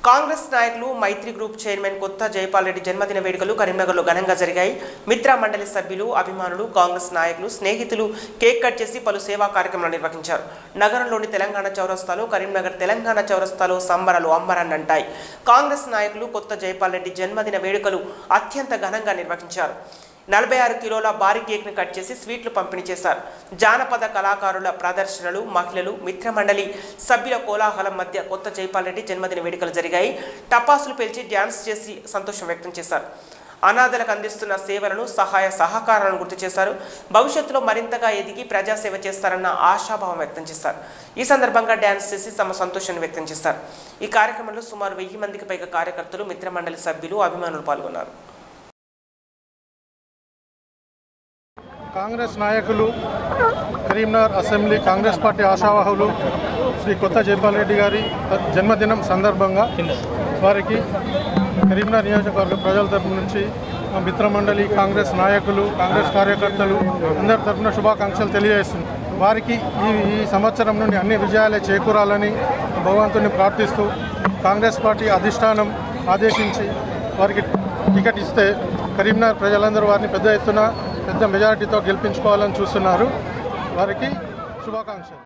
కాంగ్రెస్ నాయకులు మైత్రి group chairman కొత్త జైపాల్ రెడ్డి జన్మదిన వేడుకలు కరీంనగర్లో ఘనంగా జరిగాయి మిత్ర మండలి సభ్యులు అభిమానులు కాంగ్రెస్ నాయకులు స్నేహితులు కేక్ కట్ చేసి పలు సేవా కార్యక్రమాలు నిర్వహించారు నగరంలోని తెలంగాణ చౌరస్తాలో కరీంనగర్ తెలంగాణ చౌరస్తాలో సంబరాలు అంబరాన్నంటాయి కాంగ్రెస్ నాయకులు కొత్త జైపాల్ రెడ్డి జన్మదిన వేడుకలు అత్యంత ఘనంగా నిర్వహించారు నలభై ఆరు కిలోల భారీ కేక్ను కట్ చేసి స్వీట్లు పంపిణీ చేశారు జానపద కళాకారుల ప్రదర్శనలు మహిళలు మిత్రమండలి సభ్యుల కోలాహలం మధ్య కొత్త జైపాల్ రెడ్డి జన్మదిన వేడుకలు జరిగాయి టపాసులు పేల్చి డ్యాన్స్ చేసి సంతోషం వ్యక్తం చేశారు అనాథలకు అందిస్తున్న సేవలను సహాయ సహకారాలను గుర్తు చేశారు భవిష్యత్తులో మరింతగా ఎదిగి ప్రజాసేవ చేస్తారన్న ఆశాభావం వ్యక్తం చేశారు ఈ సందర్భంగా డ్యాన్స్ చేసి తమ సంతోషాన్ని వ్యక్తం చేశారు ఈ కార్యక్రమంలో సుమారు వెయ్యి మందికి పైగా కార్యకర్తలు మిత్రమండలి సభ్యులు అభిమానులు పాల్గొన్నారు కాంగ్రెస్ నాయకులు కరీంనగర్ అసెంబ్లీ కాంగ్రెస్ పార్టీ ఆశావాహులు శ్రీ కొత్త జైపాల్ రెడ్డి గారి జన్మదినం సందర్భంగా వారికి కరీంనగర్ నియోజకవర్గ ప్రజల తరపు నుంచి మా మిత్రమండలి కాంగ్రెస్ నాయకులు కాంగ్రెస్ కార్యకర్తలు అందరి తరపున శుభాకాంక్షలు తెలియజేస్తుంది వారికి ఈ ఈ సంవత్సరం నుండి అన్ని విజయాలే చేకూరాలని భగవంతుని ప్రార్థిస్తూ కాంగ్రెస్ పార్టీ అధిష్టానం ఆదేశించి వారికి టికెట్ ఇస్తే కరీంనగర్ ప్రజలందరూ వారిని పెద్ద ఎత్తున పెద్ద మెజారిటీతో గెలిపించుకోవాలని చూస్తున్నారు వారికి శుభాకాంక్షలు